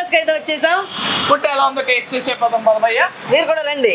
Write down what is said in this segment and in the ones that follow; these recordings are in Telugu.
బర్కస్ కి అయితే వచ్చేసాం ఫుడ్ ఎలా ఉందో టేస్ట్ చేసి చెప్పదాం పదమయ్య మీరు కూడా రండి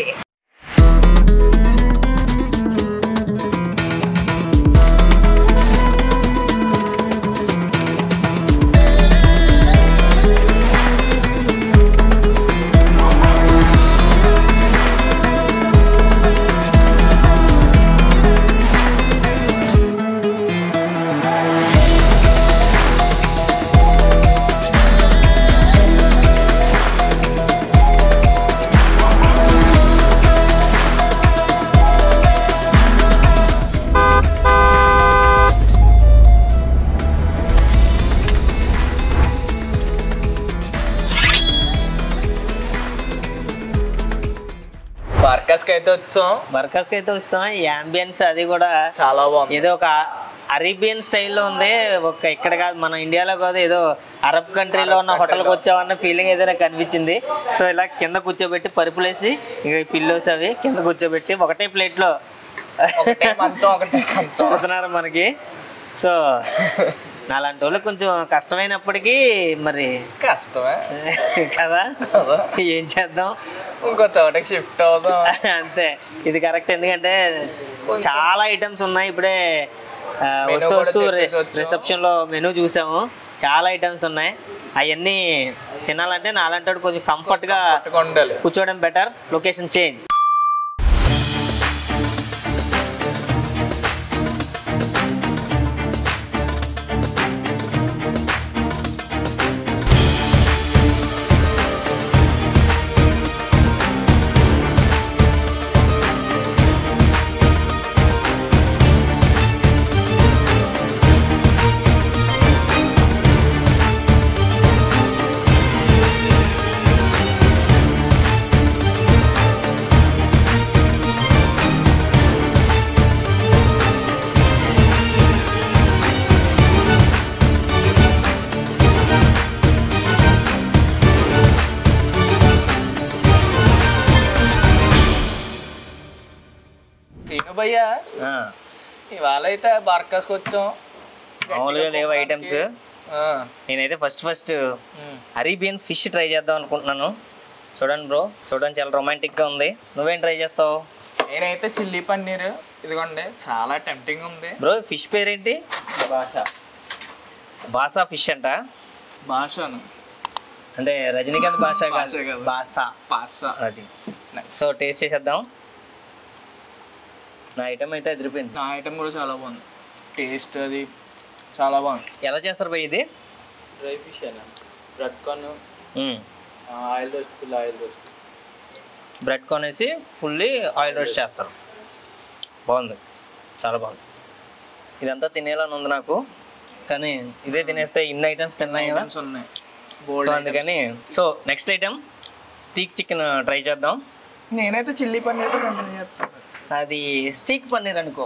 బర్కస్కి అయితే వచ్చాం బర్కస్ కి అయితే వస్తాం ఈ అంబియన్స్ అది కూడా చాలా బాగుంది ఏదో ఒక అరేబియన్ స్టైల్లో ఉంది ఒక ఇక్కడ కాదు మన ఇండియాలో కాదు ఏదో అరబ్ కంట్రీలో ఉన్న హోటల్కి వచ్చామన్న ఫీలింగ్ అయితే నాకు కనిపించింది సో ఇలా కింద కూర్చోబెట్టి పరుపులేసి ఇక పిల్లోస్ అవి కింద కూర్చోబెట్టి ఒకటే ప్లేట్లో ఒకటే మంచం ఒకటే కంచం పెడుతున్నారు మనకి సో నాలాంటి వాళ్ళు కొంచెం కష్టమైనప్పటికీ మరి కష్టమే కదా కదా ఏం చేద్దాం ఇంకో చోటకి షిఫ్ట్ అవుదాం అంతే ఇది కరెక్ట్ ఎందుకంటే చాలా ఐటమ్స్ ఉన్నాయి ఇప్పుడే ఆ, Menu వస్తూ కూడా వస్తూ చెప్పేసి వచ్చాం. రిసెప్షన్ లో మెనూ చూసాము చాలా ఐటమ్స్ ఉన్నాయి అవన్నీ తినాలంటే నాలంటాడు కొంచెం కంఫర్ట్ గా పట్టుకు ఉండాలి కూర్చోవడం బెటర్ లొకేషన్ చేంజ్ తిను భయ్య ఇవాళ అయితే బర్కస్కి వచ్చాం మామూలుగా లేవు ఐటమ్స్ ఆ, నేనైతే first first um. Arabian fish try చేద్దాం అనుకుంటున్నాను చూడండి బ్రో చూడండి చాలా రొమాంటిక్ గా ఉంది నువ్వేం ట్రై చేస్తావు నేనైతే చిల్లీ పన్నీర్ ఇదిగోండి చాలా టెంప్టింగ్ ఉంది బ్రో ఫిష్ పేరేంటి భాష బాసా ఫిష్ అంట భాషను అంటే రజనీకాంత్ భాష భాష కాదు కాదు. బాసా పాస అది సో టేస్ట్ చేసేద్దాం నా ఐటమ్ అయితే ఎదిరిపోయింది నా ఐటమ్ కూడా చాలా బాగుంది టేస్ట్ అది చాలా బాగుంది ఎలా చేస్తారు భయ్ ఇది డ్రై ఫిష్ అన్న bread corn oil roast full oil roast bread కొనేసి ఫుల్లీ ఆయిల్ రోస్ట్ చేస్తారు బాగుంది చాలా బాగుంది ఇదంతా తినేయాలని ఉంది నాకు కానీ ఇదే తినేస్తే ఇన్ని ఐటమ్స్ తిన్నాయి కదా ఐటమ్స్ ఉన్నాయి సో బోల్డ్ అందుకని so next item steak chicken try చేద్దాం నేనైతే చిల్లీ పన్నీర్తో కంటిన్యూ చేస్తాను అది స్టీక్ పన్నీర్ అనుకో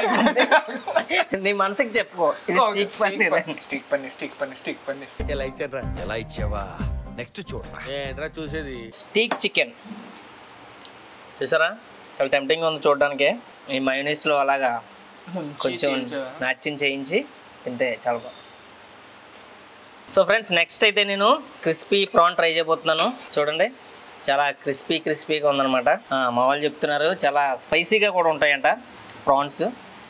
నీ మనసుకి చెప్పుకో ఇది స్టీక్ పన్నీర్ అని. Stick paneer stick paneer stick paneer ఎలా ఇచ్చారా ఎలా ఇచ్చావా నెక్స్ట్ చూడరా ఏంట్రా చూసేది స్టీక్ చికెన్ చూసారా చాలా టెంప్టింగ్ ఉంది చూడడానికి ఈ మయోనీస్లో అలాగా కొంచెం నాట్యం చేయించి తింటే చాలా బాగుంది సో ఫ్రెండ్స్ నెక్స్ట్ అయితే నేను క్రిస్పీ ప్రాన్ ట్రై చేయబోతున్నాను చూడండి చాలా క్రిస్పీ క్రిస్పీగా ఉందన్నమాట ఆ, మా వాళ్ళు చెప్తున్నారు చాలా స్పైసీగా కూడా ఉంటాయంట ప్రాన్స్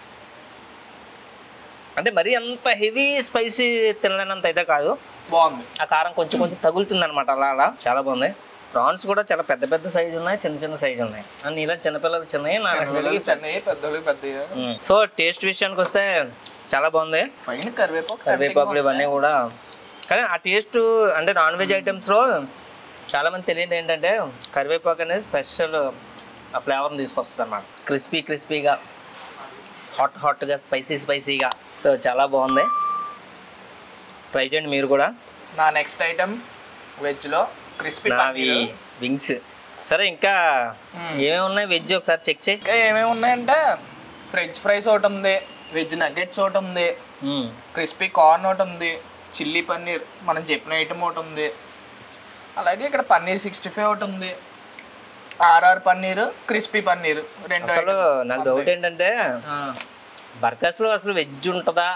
అంటే మరీ అంత హెవీ స్పైసీ తినలేనంత అయితే కాదు బాగుంది ఆ కారం కొంచెం కొంచెం తగులుతుంది అనమాట అలా అలా చాలా బాగుంది ప్రాన్స్ కూడా చాలా పెద్ద పెద్ద సైజు ఉన్నాయి చిన్న చిన్న సైజు ఉన్నాయి అన్ని ఇలా చిన్నపిల్లలు చిన్నవి నా చిన్నపిల్లలకి చిన్నవి పెద్దోళ్ళకి పెద్దవి ఉమ్. సో టేస్ట్ విషయానికి వస్తే చాలా బాగుంది పైన కరివేపాకు కరివేపాకులు ఇవన్నీ కూడా కానీ ఆ టేస్ట్ అంటే నాన్ వెజ్ ఐటమ్స్లో చాలా మంది తెలియదు ఏంటంటే కరివేపాకు అనేది స్పెషల్ ఆ ఫ్లేవర్ని తీసుకొస్తుంది అన్నమాట క్రిస్పీ క్రిస్పీగా హాట్ హాట్గా స్పైసీ స్పైసీగా సో చాలా బాగుంది ట్రై చేయండి మీరు కూడా నా నెక్స్ట్ ఐటమ్ వెజ్ లో క్రిస్పీ నావి వింగ్స్ సరే ఇంకా మ్మ్. ఏమేమి ఉన్నాయి వెజ్ ఒకసారి చెక్ చేయి ఇంకా ఏమేమి ఉన్నాయంటే ఫ్రెంచ్ ఫ్రైస్ ఒకటి ఉంది వెజ్ నగెట్స్ ఒకటి ఉంది మ్మ్. క్రిస్పీ కార్న్ ఒకటి ఉంది చిల్లీ పన్నీర్ మనం చెప్పిన ఐటమ్ ఒకటి ఉంది అలాగే ఇక్కడ పన్నీర్ సిక్స్టీ ఫైవ్ ఒకటి ఉంది ఆర్ఆర్ పన్నీర్ క్రిస్పీ పన్నీర్ రెండు అసలు item నాకు ఉంది. డౌట్ ఏంటంటే ఆ, బర్గర్స్లో అసలు వెజ్ ఉంటుందా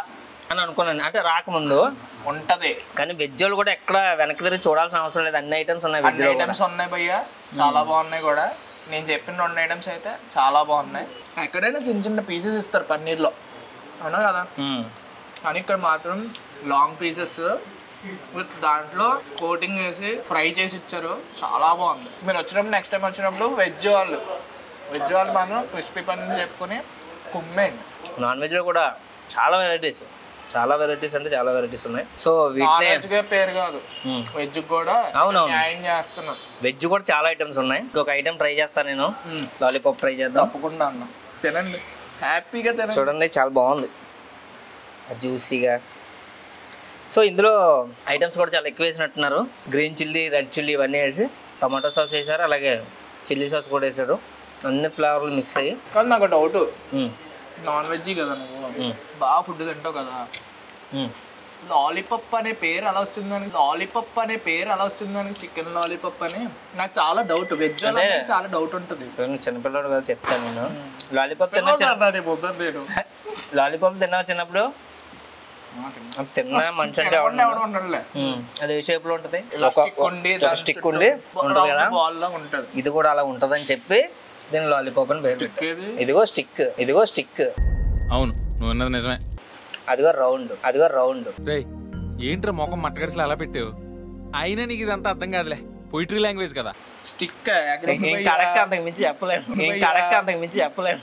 అని అనుకున్నాను అంటే రాకముందు ఉంటది కానీ వెజ్ వాళ్ళు కూడా ఎక్కడ వెనక్కి తిరిగి చూడాల్సిన అవసరం లేదు అన్ని ఐటమ్స్ ఉన్నాయి వెజ్ అన్ని ఐటమ్స్ ఉన్నాయి భయ్య చాలా బాగున్నాయి కూడా నేను చెప్పిన రెండు ఐటమ్స్ అయితే చాలా బాగున్నాయి ఎక్కడైనా చిన్న చిన్న పీసెస్ ఇస్తారు పన్నీర్లో అవునా కదా కానీ ఇక్కడ మాత్రం లాంగ్ పీసెస్ విత్ దాంట్లో కోటింగ్ వేసి ఫ్రై చేసి ఇచ్చారు చాలా బాగుంది మీరు వచ్చినప్పుడు నెక్స్ట్ టైం వచ్చినప్పుడు వెజ్ వాళ్ళు వెజ్ వాళ్ళు మాత్రం క్రిస్పీ పన్నీర్ చెప్పుకొని కుమ్మేయండి నాన్ వెజ్ లో కూడా చాలా వెరైటీస్ చాలా వెరైటీస్ అంటే చాలా వెరైటీస్ ఉన్నాయి సో నాన్ వీటినే వెజ్గా పేరు కాదు వెజ్ కూడా అవునవును. న్యాయం చేస్తున్నాం వెజ్ కూడా చాలా ఐటమ్స్ ఉన్నాయి ఇంకొక ఐటమ్ ట్రై చేస్తాను నేను లాలీపాప్ ట్రై చేద్దాం తప్పకుండా అన్న తినండి హ్యాపీగా తినండి చూడండి చాలా బాగుంది జ్యూసీగా సో ఇందులో ఐటమ్స్ కూడా చాలా ఎక్కువ వేసినట్టున్నారు గ్రీన్ చిల్లీ రెడ్ చిల్లీ ఇవన్నీ వేసి టమాటో సాస్ వేసారు అలాగే చిల్లీ సాస్ కూడా వేసారు అన్ని ఫ్లేవర్లు మిక్స్ అయ్యి కానీ నాకు డౌట్ మ్మ్. నాన్ వెజ్ కదా నువ్వు మ్మ్. బాగా ఫుడ్ తింటావు కదా మ్మ్. లాలీపప్ అనే పేరు ఎలా వచ్చిందని లాలీపప్ అనే పేరు ఎలా వచ్చిందని చికెన్ లాలీపప్ అని నాకు చాలా డౌట్ వెజ్ అంటే- చాలా డౌట్ ఉంటుంది నేను చిన్నపిల్లడు కదా చెప్తాను నేను లాలీపాప్ తిన్నా చిన్న లాలీపాప్ తిన్నా చిన్నప్పుడు అది తిన్నా మనిషి అంటే ఎవడు ఎవడు ఉండడులే మ్మ్. అది ఏ షేప్ లో ఉంటది ఇలా ఒక stick ఉండి ఒక దాని స్టిక్ చుట్టూ ఉండి ఉంటుంది కదా బాల్ లా ఉంటది ఇది కూడా అలా ఉంటదని చెప్పి దీని లాలీపాప్ అని పేరు పెట్టారు. ఏది ఇదిగో స్టిక్ ఇదిగో స్టిక్ అవును నువ్వు అన్నది నిజమే అదిగో రౌండ్ అదిగో రౌండ్ రేయ్ ఏంట్రా మొఖం మట్టగడిసలు అలా పెట్టావు అయినా నీకు ఇదంతా అర్థం కాదులే పొయిటరీ లాంగ్వేజ్ కదా స్టిక్ ఇంకా అడక్క అంతకు మించి చెప్పలేను ఇంకా అడక్క అంతకు మించి చెప్పలేను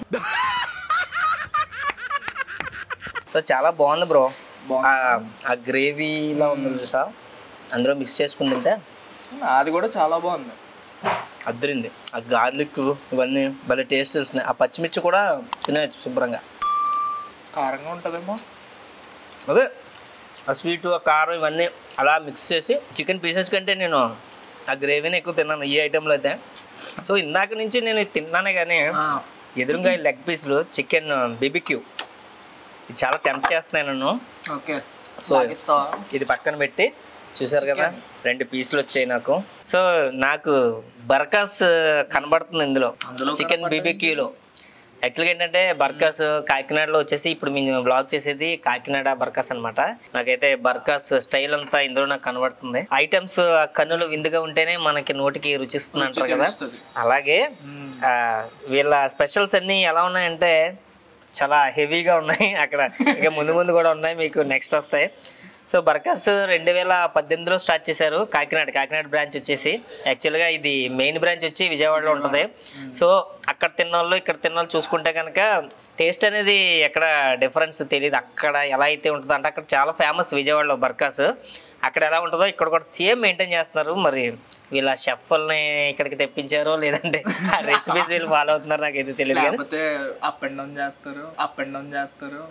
సో చాలా బాగుంది బ్రో ఆ గ్రేవీలా ఉంది చూసా అందులో మిక్స్ చేసుకుని తింటే అది కూడా చాలా బాగుంది అద్దరింది ఆ గార్లిక్ ఇవన్నీ భలే టేస్ట్ వస్తున్నాయి ఆ పచ్చిమిర్చి కూడా తినేయచ్చు శుభ్రంగా కారంగా ఉంటదేమో అదే ఆ స్వీట్ ఆ కారం ఇవన్నీ అలా మిక్స్ చేసి చికెన్ పీసెస్ కంటే నేను ఆ గ్రేవీని ఎక్కువ తిన్నాను ఈ ఐటెంలో అయితే సో ఇందాక నుంచి నేను ఇది తిన్నానే కానీ ఎదురుగా ఈ లెగ్ పీసులు చికెన్ బీబీక్యూ ఇది చాలా టెంప్ట్ చేస్తున్నాయి నన్ను ఓకే సో ఇస్తావా ఇది పక్కన పెట్టి చూసారు కదా రెండు పీసులు వచ్చాయి నాకు సో నాకు బర్కాస్ కనబడుతుంది ఇందులో అందులో చికెన్ బీబీక్యూలో యాక్చువల్గా ఏంటంటే బర్కాస్ కాకినాడలో వచ్చేసి ఇప్పుడు మేము బ్లాగ్ చేసేది కాకినాడ బర్కాస్ అన్నమాట నాకైతే బర్కాస్ స్టైల్ అంతా ఇందులో నాకు కనబడుతుంది ఐటమ్స్ కన్నులు విందుగా ఉంటేనే మనకి నోటికి రుచిస్తుంది అంటారు కదా తెలుస్తుంది. అలాగే ఆ, వీళ్ళ స్పెషల్స్ అన్నీ ఎలా ఉన్నాయంటే చాలా హెవీగా ఉన్నాయి అక్కడ ఇంకా ముందు ముందు కూడా ఉన్నాయి మీకు నెక్స్ట్ వస్తాయి సో బర్కాస్ రెండు వేల పద్దెనిమిదిలో స్టార్ట్ చేశారు కాకినాడ కాకినాడ బ్రాంచ్ వచ్చేసి యాక్చువల్గా ఇది మెయిన్ బ్రాంచ్ వచ్చి విజయవాడలో ఉంటుంది సో అక్కడ తిన్న వాళ్ళు ఇక్కడ తిన్న వాళ్ళు చూసుకుంటే కనుక టేస్ట్ అనేది ఎక్కడ డిఫరెన్స్ తెలియదు అక్కడ ఎలా అయితే ఉంటుందో అంటే అక్కడ చాలా ఫేమస్ విజయవాడలో బర్కాస్ అక్కడ ఎలా ఉంటుందో ఇక్కడ కూడా సేమ్ మెయింటైన్ చేస్తున్నారు మరి వీళ్ళ షెఫ్ల్ని ఇక్కడికి తెప్పించారో లేదంటే ఆ రెసిపీస్ వీళ్ళు ఫాలో అవుతున్నారు నాకైతే తెలియదు కానీ లేకపోతే అప్ అండ్ డౌన్ చేస్తారు అప్ అండ్ డౌన్ చేస్తారు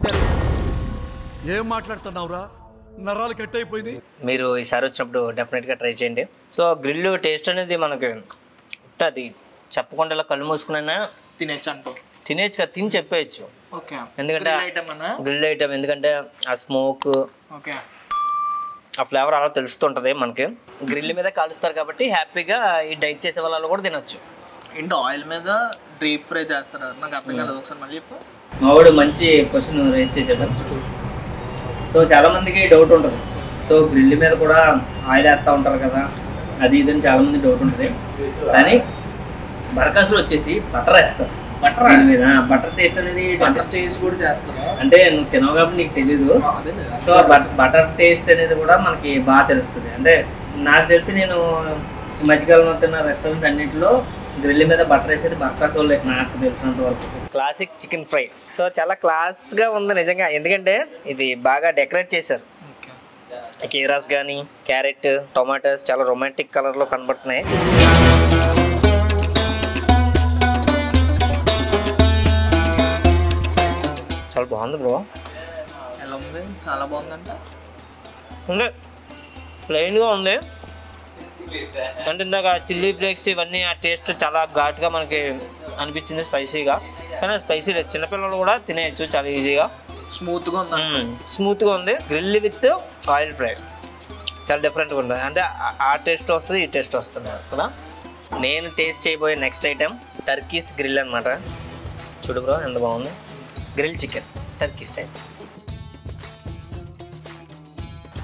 ఏం మాట్లాడుతున్నావురా నరాలు కట్ అయిపోయింది మీరు ఈసారి వచ్చినప్పుడు డెఫినెట్గా ట్రై చేయండి సో గ్రిల్ టేస్ట్ అనేది మనకి ఉంటుంది చెప్పకుండా ఇలా కళ్ళు మూసుకున్నా తినేచ్చు అంటూ తినేచ్చు కదా తిని చెప్పేయచ్చు ఓకే ఎందుకంటే ఐటమ్ అన్నా గ్రిల్ ఐటమ్ ఎందుకంటే ఆ స్మోక్ ఓకే ఆ ఫ్లేవర్ అలా తెలుస్తుంటుంది మనకి గ్రిల్ మీద కాలుస్తారు కాబట్టి హ్యాపీగా ఈ డైట్ చేసే వాళ్ళు కూడా తినొచ్చు ఏంటి ఆయిల్ మీద డీప్ ఫ్రై చేస్తారు నాకు అర్థం కాలేదు ఒకసారి మళ్ళీ చెప్పు మావాడు మంచి క్వశ్చన్ రేస్ చేసేది సో చాలా మందికి డౌట్ ఉంటుంది సో గ్రిల్ మీద కూడా ఆయిల్ వేస్తూ ఉంటారు కదా అది ఇది అని చాలా మంది డౌట్ ఉంటుంది కానీ బరకాసులు వచ్చేసి బటర్ వేస్తారు బటర్ దీని మీద బటర్ టేస్ట్ అనేది బటర్ చేసి కూడా చేస్తారా అంటే నువ్వు తినవు కాబట్టి నీకు తెలీదు అదే సో బటర్ టేస్ట్ అనేది కూడా మనకి బాగా తెలుస్తుంది అంటే నాకు తెలిసి నేను ఈ మధ్యకాలంలో తిన్న రెస్టారెంట్ అన్నింటిలో గ్రిల్ మీద బటర్ వేసేది బర్కాస్ వాళ్ళే నాకు తెలిసినంత వరకు క్లాసిక్ చికెన్ ఫ్రై సో చాలా క్లాస్గా ఉంది నిజంగా ఎందుకంటే ఇది బాగా డెకరేట్ చేశారు ఓకే కీరాస్ కానీ క్యారెట్ టొమాటోస్ చాలా రొమాంటిక్ కలర్లో కనబడుతున్నాయి చాలా బాగుంది బ్రో ఎలా ఉంది చాలా బాగుందంట ఉంది ప్లెయిన్గా ఉంది అంటే ఇందాక చిల్లీ ఫ్లేక్స్ ఇవన్నీ ఆ టేస్ట్ చాలా ఘాటుగా మనకి అనిపించింది స్పైసీగా కానీ స్పైసీ లేదు చిన్నపిల్లలు కూడా తినేయచ్చు చాలా ఈజీగా స్మూత్ గా ఉందా స్మూత్గా ఉంది గ్రిల్ విత్ ఆయిల్ ఫ్రై చాలా డిఫరెంట్గా ఉంటుంది అంటే ఆ- ఆ టేస్ట్ వస్తుంది ఈ టేస్ట్ వస్తుంది కదా నేను టేస్ట్ చేయబోయే నెక్స్ట్ ఐటెం టర్కీస్ గ్రిల్ అన్నమాట చూడు బ్రో ఎంత బాగుంది గ్రిల్ చికెన్ టర్కీ స్టైల్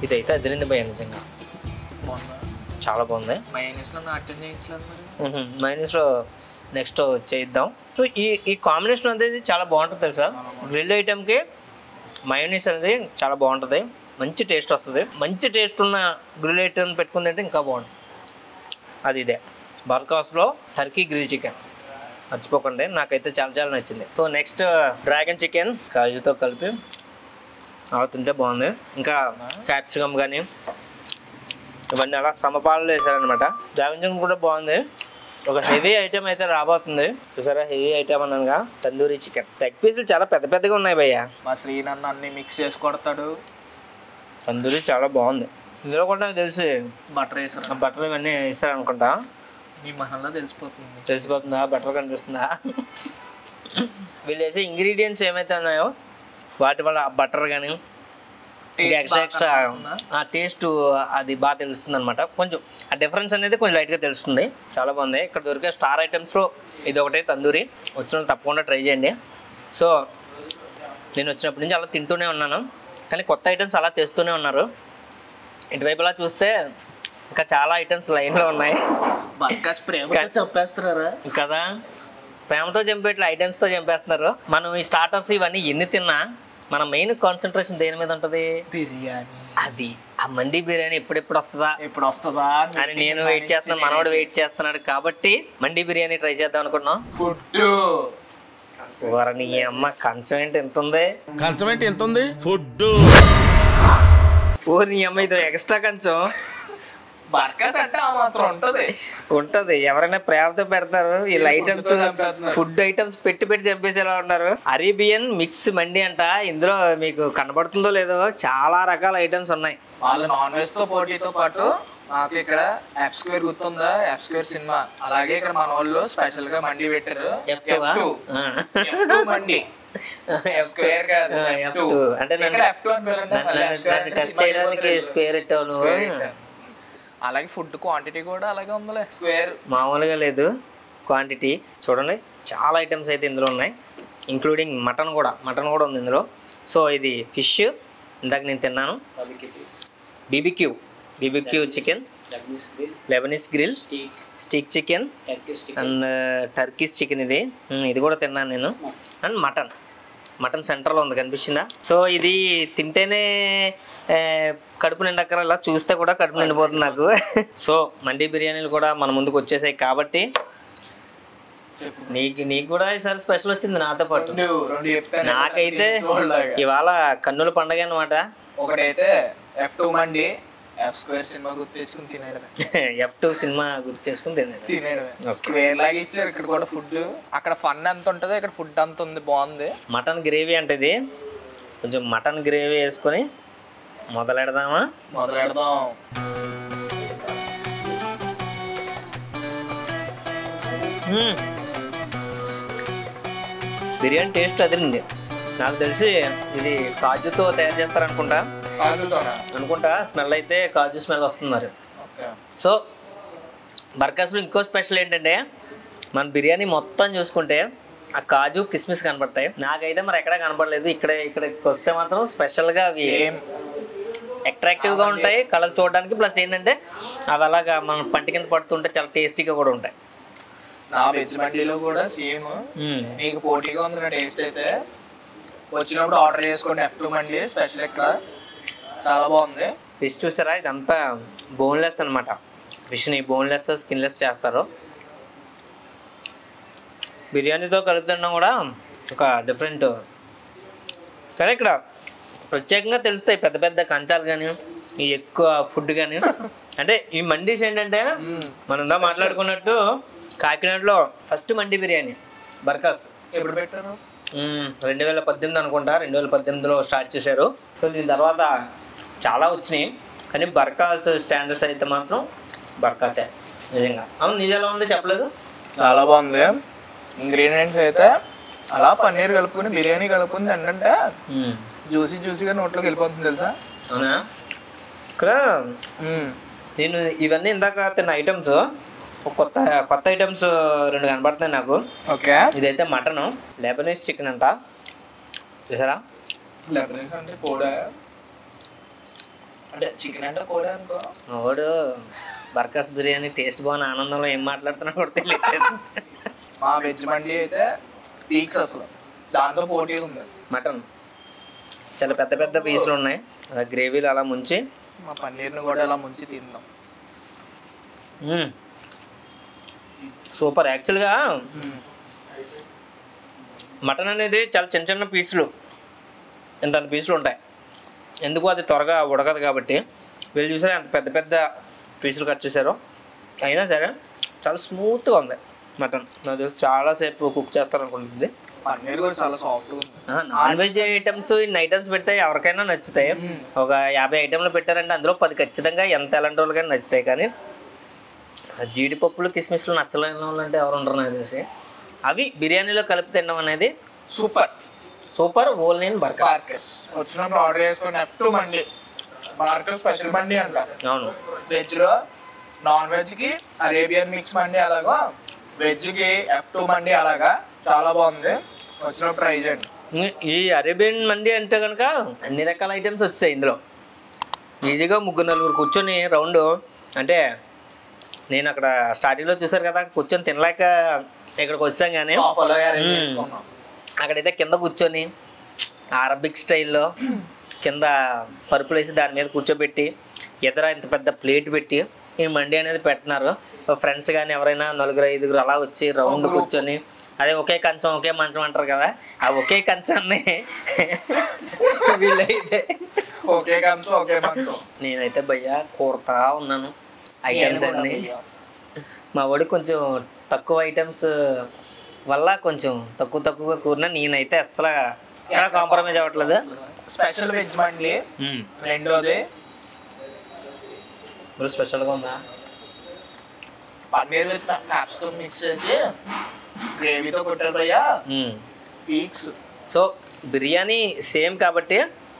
ఇదైతే అదిరింది భయ నిజంగా బాగుందా చాలా బాగుంది మైనస్లో నాట్యం చేయించలేదు మరి మైనస్లో నెక్స్ట్ చేద్దాం సో ఈ ఈ కాంబినేషన్ అనేది చాలా బాగుంటుంది తెలుసా గ్రిల్ ఐటెంకి మయోనీస్ అనేది చాలా బాగుంటుంది మంచి టేస్ట్ వస్తుంది మంచి టేస్ట్ ఉన్న గ్రిల్ ఐటెం పెట్టుకుంది అంటే ఇంకా బాగుంటుంది అది ఇదే బర్కాస్లో టర్కీ గ్రిల్ చికెన్ మర్చిపోకండి నాకైతే చాలా చాలా నచ్చింది సో నెక్స్ట్ డ్రాగన్ చికెన్ కాజుతో కలిపి అలా తింటే బాగుంది ఇంకా క్యాప్సికమ్ కానీ ఇవన్నీ అలా సమపాలలో వేసారనమాట డ్రాగన్ చికెన్ కూడా బాగుంది ఒక హెవీ ఐటెం అయితే రాబోతుంది చూసారా హెవీ ఐటెం అన్నానుగా తందూరి చికెన్ లెగ్ పీసులు చాలా పెద్ద పెద్దగా ఉన్నాయి భయ్య మా శ్రీనన్ను అన్ని మిక్స్ చేసి కొడతాడు తందూరి చాలా బాగుంది ఇందులో కూడా నాకు తెలిసి బటర్ వేసారు బటర్ ఇవన్నీ వేసారనుకుంటా నీ మహల్లో తెలిసిపోతుంది తెలిసిపోతుందా బటర్ కనిపిస్తుందా వీళ్ళు వేసే ఇంగ్రీడియంట్స్ ఏమైతే ఉన్నాయో వాటి వల్ల బటర్ కానీ ఇంకా ఎక్స్ట్రా ఎక్స్ట్రా ఆ టేస్ట్ అది బాగా తెలుస్తుంది అనమాట కొంచెం ఆ డిఫరెన్స్ అనేది కొంచెం లైట్గా తెలుస్తుంది చాలా బాగుంది ఇక్కడ దొరికే స్టార్ ఐటమ్స్లో ఇది ఒకటే తందూరి వచ్చిన వాళ్ళు తప్పకుండా ట్రై చేయండి సో నేను వచ్చినప్పటి నుంచి అలా తింటూనే ఉన్నాను కానీ కొత్త ఐటమ్స్ అలా తెస్తూనే ఉన్నారు ఇటువైపులా చూస్తే ఇంకా చాలా ఐటమ్స్ లైన్లో ఉన్నాయి బర్కాస్ ప్రేమ చెప్పేస్తున్నారా కదా ప్రేమతో చంపేట్ల ఐటమ్స్తో చంపేస్తున్నారు మనం ఈ స్టార్టర్స్ ఇవన్నీ ఎన్ని తిన్నా మన మెయిన్ కాన్సన్ట్రేషన్ దేని మీద ఉంటుంది బిర్యానీ అది ఆ మండి బిర్యానీ ఎప్పుడెప్పుడు వస్తుందా ఎప్పుడు వస్తుందా అని నేను వెయిట్ చేస్తున్నాను మనోడు వెయిట్ చేస్తున్నాడు కాబట్టి మండి బిర్యానీ ట్రై చేద్దాం అనుకున్నాం ఫుడ్ వారని ఈ అమ్మ కంచం ఏంటి ఎంత ఉంది కంచం ఏంటి ఎంత ఉంది ఫుడ్ ఓ నీ అమ్మ ఇది ఎక్స్ట్రా కంచం బర్కాస్ అంటే ఆ మాత్రం ఉంటది ఉంటది ఎవరైనా ప్రేమతో పెడతారు ఈ ఐటమ్స్ చంపేస్తున్నారు. ఫుడ్ ఐటమ్స్ పెట్టి పెట్టి చంపేసేలా ఉన్నారు అరేబియన్ మిక్స్ మండి అంట ఇందులో మీకు కనబడుతుందో లేదో చాలా రకాల ఐటమ్స్ ఉన్నాయి వాళ్ళు నాన్ వెజ్ తో పోటీతో పాటు మాకు ఇక్కడ ఎఫ్ స్క్వేర్ గుర్తుందా ఎఫ్ స్క్వేర్ సినిమా అలాగే ఇక్కడ మన వాళ్ళు స్పెషల్ గా మండి పెట్టారు F2 ఆ? F2. ఆ. F2 మండి ఎఫ్ స్క్వేర్ కాదు ఆ, F2. F2. అంటే నన్ను- ఇక్కడ F2 అని పిలవండి. నన్ను- మళ్ళీ నన్ను- F square నన్ను అంటే టెస్ట్ సినిమా చేయడానికి వెళ్ళిపోతుంది. స్క్వేర్ ఇట్టావు నువ్వు Square ఇట్టాను. అలాగే ఫుడ్ క్వాంటిటీ కూడా అలాగే ఉందిలే స్క్వేర్ మామూలుగా లేదు క్వాంటిటీ చూడండి చాలా ఐటమ్స్ అయితే ఇందులో ఉన్నాయి ఇంక్లూడింగ్ మటన్ కూడా మటన్ కూడా ఉంది ఇందులో సో ఇది ఫిష్ ఇందాక నేను తిన్నాను BBQ BBQ chicken Lebanese grill stick chicken and Turkish chicken ఇది మ్, ఇది కూడా తిన్నాను నేను అండ్ మటన్ మటన్ సెంటర్లో ఉంది కనిపించిందా సో ఇది తింటేనే ఏ, కడుపు నిండక్కర ఇలా చూస్తే కూడా కడుపు నిండిపోతుంది నాకు సో మండీ బిర్యానీలు కూడా మన ముందుకు వచ్చేసాయి కాబట్టి చెప్పు నీకు నీకు కూడా ఈసారి స్పెషల్ వచ్చింది నాతో పాటు రెండు రెండు చెప్తాను నాకైతే చూడలాగా. ఇవాళ కన్నుల పండగ అనమాట ఒకటైతే F two mandi F square cinema గుర్తు తెచ్చుకుని తినేయడమే ఎఫ్ టూ సినిమా గుర్తు చేసుకుని తిన్నాను తినేయడమే స్క్వేర్ లాగా ఇచ్చారు ఇక్కడ కూడా ఫుడ్ అక్కడ ఫన్ ఎంత ఉంటుందో ఇక్కడ ఫుడ్ అంత ఉంది బాగుంది మటన్ గ్రేవీ అంటే ఇది కొంచెం మటన్ గ్రేవీ వేసుకొని మొదలెడదామా మొదలు పెడదాం మ్మ్. బిర్యానీ టేస్ట్ అదిరింది నాకు తెలిసి ఇది కాజుతో తయారు చేస్తారనుకుంటా కాజుతోనా అనుకుంటా స్మెల్ అయితే కాజు స్మెల్ వస్తుంది మరి ఓకే సో బర్కాస్లో ఇంకో స్పెషల్ ఏంటంటే మన బిర్యానీ మొత్తం చూసుకుంటే ఆ కాజు కిస్మిస్ కనపడతాయి నాకైతే మరి ఎక్కడ కనపడలేదు ఇక్కడ ఇక్కడికి వస్తే మాత్రం స్పెషల్గా అవి సేమ్ అట్రాక్టివ్గా ఉంటాయి కళ్ళకు చూడడానికి ప్లస్ ఏంటంటే అవి అలాగా మన పంట కింద పడుతుంటే చాలా టేస్టీగా కూడా ఉంటాయి నా వెజ్ మండీలో కూడా సేమ్ మ్మ్. మీకు పోటీగా ఉంది నా టేస్ట్ అయితే వచ్చినప్పుడు ఆర్డర్ చేసుకోండి ఎఫ్ టూ మండి స్పెషల్ ఇక్కడ చాలా బాగుంది ఫిష్ చూసారా ఇదంతా బోన్లెస్ అనమాట ఫిష్ని బోన్లెస్ స్కిన్లెస్ చేస్తారు బిర్యానీతో కలుపుతున్నా కూడా ఒక డిఫరెంట్ కానీ ఇక్కడ ప్రత్యేకంగా తెలుస్తాయి పెద్ద పెద్ద కంచాలు కానీ ఈ ఎక్కువ ఫుడ్ కానీ అంటే ఈ మండీస్ ఏంటంటే మ్మ్. మనం ఇందా మాట్లాడుకున్నట్టు కాకినాడలో ఫస్ట్ మండి బిర్యానీ బర్కాస్ ఎప్పుడు పెట్టారు మ్మ్. రెండు వేల పద్దెనిమిది అనుకుంటా రెండు వేల పద్దెనిమిదిలో స్టార్ట్ చేశారు సో దీని తర్వాత చాలా వచ్చినాయి కానీ బర్కాస్ స్టాండర్డ్స్ అయితే మాత్రం బర్కాసే నిజంగా అవును నిజంగా ఉందో చెప్పలేదు చాలా బాగుంది ఇంగ్రీడియంట్స్ అయితే అలా పన్నీర్ కలుపుకుని బిర్యానీ కలుపుకుని ఏంటంటే మ్మ్. జ్యూసీ జ్యూసీగా నోట్లోకి వెళ్ళిపోతుంది తెలుసా అవునా ఇక్కడ మ్మ్. నేను ఇవన్నీ ఇందాక తిన్న ఐటమ్స్ ఒక కొత్త కొత్త ఐటమ్స్ రెండు కనబడుతున్నాయి నాకు ఓకే ఇదైతే మటన్ లెబనీస్ చికెన్ అంట చూసారా లెబనీస్ అంటే కూడా అంటే చికెన్ అంటే కూడా అనుకో వాడు బర్కాస్ బిర్యానీ టేస్ట్ బాగున్న ఆనందంలో ఏం మాట్లాడుతున్నా కూడా తెలియదు మా వెజ్ మండి అయితే పీక్స్ అసలు దాంతో పోటీ ఉంది మటన్ చాలా పెద్ద పెద్ద పీసులు ఉన్నాయి ఆ గ్రేవీలు అలా ముంచి మా పన్నీర్ని కూడా ఇలా ముంచి తిందాం మ్మ్. సూపర్ యాక్చువల్గా మటన్ అనేది చాలా చిన్న చిన్న పీసులు ఇంత పీసులు ఉంటాయి ఎందుకు అది త్వరగా ఉడకదు కాబట్టి వీళ్ళు చూసారు ఎంత పెద్ద పెద్ద పీసులు కట్ చేశారో అయినా సరే చాలా స్మూత్గా ఉంది మటన్ నాకు తెలిసి చాలాసేపు కుక్ చేస్తారు అనుకుంటుంది పన్నీర్ కూడా చాలా సాఫ్ట్గా ఉంది నాన్ వెజ్ ఐటమ్స్ ఇన్ని ఐటమ్స్ పెడితే ఎవరికైనా నచ్చుతాయి మ్మ్. ఒక యాభై ఐటెంలు పెట్టారంటే అందులో పది ఖచ్చితంగా ఎంత ఎలాంటి వాళ్ళకైనా నచ్చుతాయి కానీ ఆ జీడిపప్పులు కిస్మిస్లు నచ్చలేని వాళ్ళు అంటే ఎవరు ఉండరు నాకు తెలిసి అవి బిర్యానీలో కలిపి తినడం అనేది సూపర్ సూపర్ ఓల్ నేను బర్కర్ బార్కస్ వచ్చినప్పుడు ఆర్డర్ చేసుకుని ఎఫ్ టూ మండి బార్కస్ స్పెషల్ మండి అంట అవును వెజ్ లో నాన్ వెజ్ కి అరేబియన్ మిక్స్ మండి అలాగా వెజ్ కి ఎఫ్ టూ మండి అలాగా చాలా బాగుంది వచ్చినప్పుడు ట్రై చేయండి ఈ- ఈ అరేబియన్ మండి అంటే కనుక అన్ని రకాల ఐటమ్స్ వచ్చాయి ఇందులో ఈజీగా ముగ్గురు నలుగురు కూర్చొని రౌండ్ అంటే నేను అక్కడ స్టార్టింగ్లో చూసారు కదా కూర్చొని తినలేక ఇక్కడికి వచ్చాం కానీ సోఫాలో అరేంజ్ మ్మ్. చేసుకున్నాం అక్కడైతే కింద కూర్చొని అరబిక్ స్టైల్లో కింద పరుపులు వేసి దాని మీద కూర్చోబెట్టి ఎదుర ఇంత పెద్ద ప్లేట్ పెట్టి ఈ మండి అనేది పెడుతున్నారు ఫ్రెండ్స్ కానీ ఎవరైనా నలుగురు ఐదుగురు అలా వచ్చి రౌండ్ group. కూర్చొని అదే ఒకే కంచం ఒకే మంచం అంటారు కదా ఆ ఒకే కంచాన్ని వీళ్ళైతే ఓకే కంచు ఓకే మంచం నేనైతే భయ్యా కూరతా ఉన్నాను ఐటమ్స్ నేను కూడా అన్నీ భయ్యా. మా వాడు కొంచెం తక్కువ ఐటమ్స్ వల్ల కొంచెం తక్కువ తక్కువగా కూరినా నేనైతే అసలు ఎక్కడ కాంప్రమైజ్ అవ్వట్లేదు స్పెషల్ వెజ్ మండి మ్మ్. రెండోది ఇప్పుడు స్పెషల్గా ఉందా పన్నీర్ విత్ క్యాప్సికమ్ మిక్స్ చేసి గ్రేవీతో కొట్టారు భయ్యా మ్మ్. పీక్స్ సో బిర్యానీ సేమ్ కాబట్టి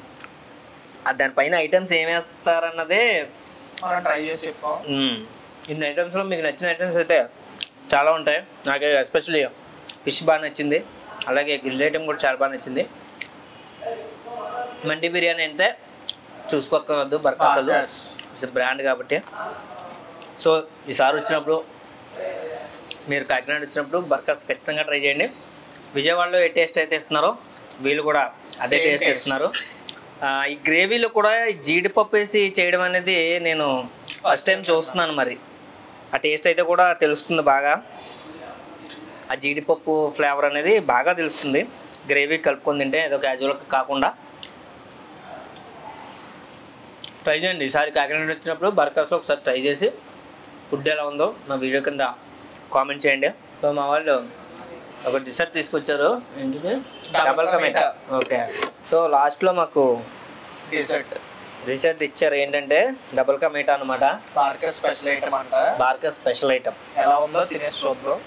ఆ దానిపైన ఐటమ్స్ ఏం వేస్తారన్నదే మనం ట్రై చేసి చెప్పాం మ్మ్. ఇన్ని ఐటమ్స్లో మీకు నచ్చిన ఐటమ్స్ అయితే చాలా ఉంటాయి నాకు ఎస్పెషల్లీ ఫిష్ బాగా నచ్చింది అలాగే గ్రిల్ ఐటమ్ కూడా చాలా బాగా నచ్చింది మండి బిర్యానీ అంటే చూసుకోక్కర్వద్దు బర్కాసలు Barkas. ఇట్స్ బ్రాండ్ కాబట్టి సో ఈసారి వచ్చినప్పుడు మీరు కాకినాడ వచ్చినప్పుడు బర్కాస్ ఖచ్చితంగా ట్రై చేయండి విజయవాడలో ఏ టేస్ట్ అయితే ఇస్తున్నారో వీళ్ళు కూడా అదే Same టేస్ట్ taste. ఇస్తున్నారు ఆ, ఈ గ్రేవీలో కూడా ఈ జీడిపప్పు వేసి చేయడం అనేది నేను ఫస్ట్ టైం చూస్తున్నాను మరి ఆ టేస్ట్ అయితే కూడా తెలుస్తుంది బాగా ఆ జీడిపప్పు ఫ్లేవర్ అనేది బాగా తెలుస్తుంది గ్రేవీ కలుపుకొని తింటే ఏదో క్యాజువల్గా కాకుండా ట్రై చేయండి ఈసారి కాకినాడ వచ్చినప్పుడు బర్కర్స్లో ఒకసారి ట్రై చేసి ఫుడ్ ఎలా ఉందో నా వీడియో కింద కామెంట్ చేయండి సో మా వాళ్ళు ఒక డిసర్ట్ తీసుకొచ్చారు ఏంటిది Double డబల్ ka కమేటా meeta. ఓకే సో లాస్ట్లో మాకు డిజర్ట్ రిసర్ట్ ఇచ్చారు ఏంటంటే డబల్ కా మీటా అనమాట బార్కే స్పెషల్ ఐటమ్ అంట బార్కర్ స్పెషల్ ఐటమ్ ఎలా ఉందో తినేసి చూద్దాం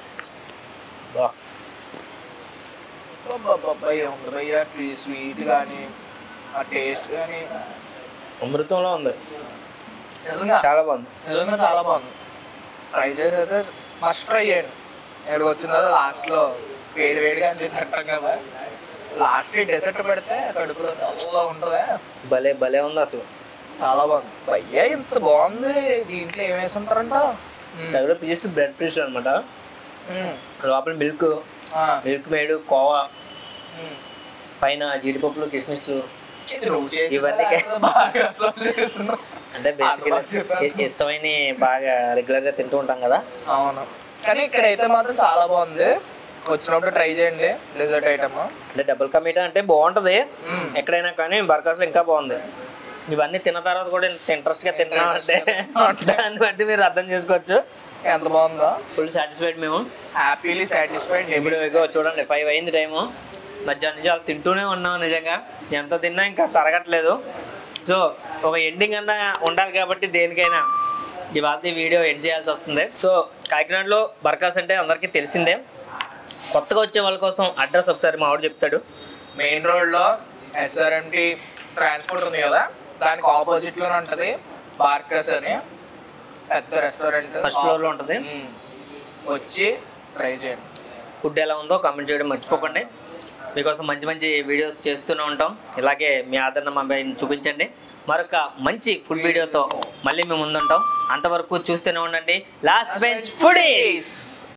అబ్బాయి ఉంది భయ్య స్వీట్ కానీ ఆ టేస్ట్ కానీ అమృతంలో ఉంది నిజంగా చాలా బాగుంది నిజంగా చాలా బాగుంది ట్రై చేసి అయితే మస్ట్ ట్రై చేయండి ఎక్కడికి వచ్చిన తర్వాత లాస్ట్లో వేడి వేడిగా అని తింటాం కదా లాస్ట్ డెసర్ట్ పెడితే కడుపులో చాలా ఉంటుంది భలే భలే ఉంది అసలు చాలా బాగుంది భయ్య ఇంత బాగుంది దీంట్లో ఏం వేసి ఉంటారంట మ్మ్. దగ్గర పీస్ బ్రెడ్ పీస్ అనమాట మ్మ్. లోపల మిల్క్ ఆ, మిల్క్ మేడ్ కోవా మ్మ్. పైన జీడిపప్పులు కిస్మిస్లు ఇది నువ్వు చేసిందా ఇవన్నీ లేకపోతే బాగా అసలు చేస్తున్నావా? అంటే బేసిక్గా ఇష్టమైన బాగా రెగ్యులర్గా తింటూ ఉంటాం కదా అవును కానీ ఇక్కడైతే మాత్రం చాలా బాగుంది వచ్చినప్పుడు ట్రై చేయండి డెజర్ట్ ఐటమ్ అంటే డబుల్ కమీటా అంటే బాగుంటుంది ఎక్కడైనా కానీ బర్కాస్లో ఇంకా బాగుంది ఇవన్నీ తిన్న తర్వాత కూడా ఇంత ఇంట్రెస్ట్గా తింటున్నాం అంటే దాన్ని బట్టి మీరు అర్థం చేసుకోవచ్చు ఎంత బాగుందో ఫుల్ సాటిస్ఫైడ్ మేము హ్యాపీలీ సాటిస్ఫైడ్ ఇప్పుడు ఇగో చూడండి ఫైవ్ అయింది టైము మధ్యాహ్నం నుంచి వాళ్ళు తింటూనే ఉన్నాం నిజంగా ఎంత తిన్నా ఇంకా తరగట్లేదు సో ఒక ఎండింగ్ అన్నా ఉండాలి కాబట్టి దేనికైనా ఇవాళ ఈ వీడియో ఎండ్ చేయాల్సి వస్తుంది సో కాకినాడలో బర్కాస్ అంటే అందరికీ తెలిసిందే కొత్తగా వచ్చే వాళ్ళ కోసం అడ్రస్ ఒకసారి మా వాడు చెప్తాడు మెయిన్ రోడ్ లో ఎస్ఆర్ఎంటి ట్రాన్స్పోర్ట్ ఉంది కదా దానికి ఆపోజిట్ లోనే ఉంటది బార్కస్ అని పెద్ద రెస్టారెంట్ ఫస్ట్ ఫ్లోర్ లో ఉంటుంది వచ్చి ట్రై చేయండి ఫుడ్ ఎలా ఉందో కామెంట్ చేయడం మర్చిపోకండి మీకోసం మంచి మంచి వీడియోస్ చేస్తూనే ఉంటాం ఇలాగే మీ ఆదరణ మా పైన చూపించండి మరొక మంచి ఫుడ్ వీడియోతో మళ్ళీ మేము ముందుంటాం అంతవరకు చూస్తూనే ఉండండి లాస్ట్ బెంచ్ ఫుడీస్